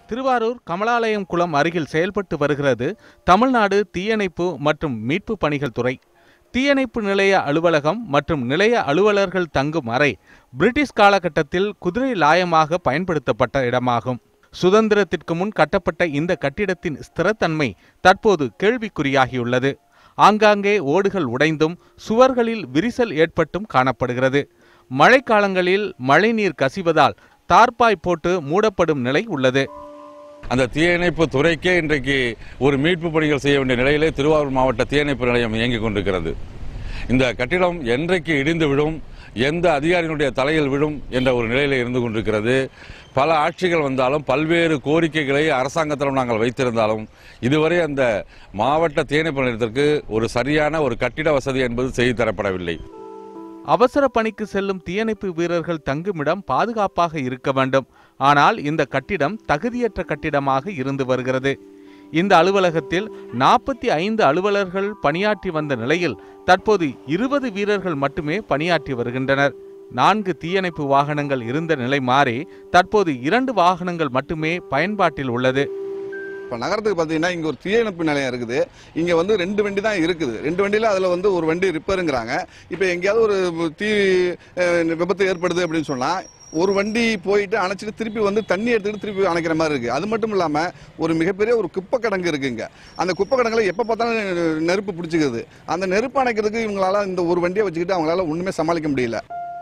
திருவாரூர் கமலாலயம் குளம் அருகில் செயல்பட்டு வருகிறது தமிழ்நாடு தீயணைப்பு மற்றும் மீட்பு பணிகள் துறை தீயணைப்பு நிலைய அலுவலகம் மற்றும் நிலைய அலுவலர்கள் தங்கும் அறை பிரிட்டிஷ் காலகட்டத்தில் குதிரை லாயமாக பயன்படுத்தப்பட்ட இடமாகும் சுதந்திரத்திற்கு முன் கட்டப்பட்ட இந்த கட்டிடத்தின் ஸ்திரத்தன்மை தற்போது கேள்விக்குறியாகியுள்ளது ஆங்காங்கே ஓடுகள் உடைந்தும் சுவர்களில் விரிசல் ஏற்பட்டும் காணப்படுகிறது மழைக்காலங்களில் மழைநீர் கசிவதால் தார்பாய் போட்டு மூடப்படும் நிலை உள்ளது அந்த தீயணைப்பு துறைக்கே இன்றைக்கு ஒரு மீட்பு பணிகள் செய்ய வேண்டிய நிலையிலே திருவாரூர் மாவட்ட தீயணைப்பு நிலையம் இயங்கிக் கொண்டிருக்கிறது இந்த கட்டிடம் என்றைக்கு இடிந்து விடும் எந்த அதிகாரியினுடைய தலையில் விடும் என்ற ஒரு நிலையில இருந்து கொண்டிருக்கிறது பல ஆட்சிகள் வந்தாலும் பல்வேறு கோரிக்கைகளை அரசாங்கத்திடம் நாங்கள் வைத்திருந்தாலும் இதுவரை அந்த மாவட்ட தீயணைப்பு நிலையத்திற்கு ஒரு சரியான ஒரு கட்டிட வசதி என்பது செய்து தரப்படவில்லை அவசர பணிக்கு செல்லும் தீயணைப்பு வீரர்கள் தங்குமிடம் பாதுகாப்பாக இருக்க வேண்டும் ஆனால் இந்த கட்டிடம் தகுதியற்ற கட்டிடமாக இருந்து வருகிறது இந்த அலுவலகத்தில் நாற்பத்தி ஐந்து அலுவலர்கள் பணியாற்றி வந்த நிலையில் தற்போது இருபது வீரர்கள் மட்டுமே பணியாற்றி வருகின்றனர் நான்கு தீயணைப்பு வாகனங்கள் இருந்த நிலை மாறி தற்போது இரண்டு வாகனங்கள் மட்டுமே பயன்பாட்டில் உள்ளது இப்போ நகரத்துக்கு பார்த்தீங்கன்னா இங்கே ஒரு தீயணைப்பு நிலையம் இருக்குது இங்கே வந்து ரெண்டு வண்டி தான் இருக்குது ரெண்டு வண்டியில் அதில் வந்து ஒரு வண்டி ரிப்பேருங்கிறாங்க இப்போ எங்கேயாவது ஒரு தீ அஹ், விபத்து ஏற்படுது அப்படின்னு சொன்னால் ஒரு வண்டி போயிட்டு அணைச்சிட்டு திருப்பி வந்து தண்ணி எடுத்துக்கிட்டு திருப்பி அணைக்கிற மாதிரி இருக்குது அது மட்டும் இல்லாமல் ஒரு மிகப்பெரிய ஒரு குப்பை கிடங்கு இருக்குங்க அந்த குப்பை கிடங்குல எப்போ பார்த்தாலும் நெருப்பு பிடிச்சிக்குது அந்த நெருப்பு அணைக்கிறதுக்கு இவங்களால இந்த ஒரு வண்டியை வச்சுக்கிட்டு அவங்களால ஒன்றுமே சமாளிக்க முடியல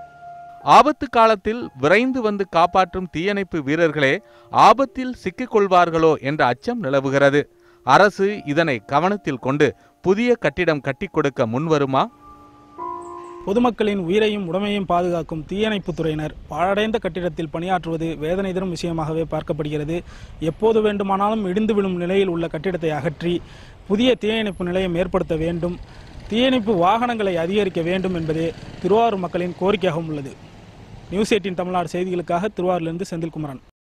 ஆபத்து காலத்தில் விரைந்து வந்து காப்பாற்றும் தீயணைப்பு வீரர்களே ஆபத்தில் சிக்கிக் கொள்வார்களோ என்ற அச்சம் நிலவுகிறது அரசு இதனை கவனத்தில் கொண்டு புதிய கட்டிடம் கட்டிக் கொடுக்க முன்வருமா பொதுமக்களின் உயிரையும் உடமையும் பாதுகாக்கும் தீயணைப்புத் துறையினர் பாழடைந்த கட்டிடத்தில் பணியாற்றுவது வேதனை தரும் விஷயமாகவே பார்க்கப்படுகிறது எப்போது வேண்டுமானாலும் இடிந்து விழும் நிலையில் உள்ள கட்டிடத்தை அகற்றி புதிய தீயணைப்பு நிலையம் ஏற்படுத்த வேண்டும் தீயணைப்பு வாகனங்களை அதிகரிக்க வேண்டும் என்பதே திருவாரூர் மக்களின் கோரிக்கையாகவும் உள்ளது நியூஸ் எயிட்டின் தமிழ்நாடு செய்திகளுக்காக திருவாரூரிலிருந்து செந்தில்குமரன்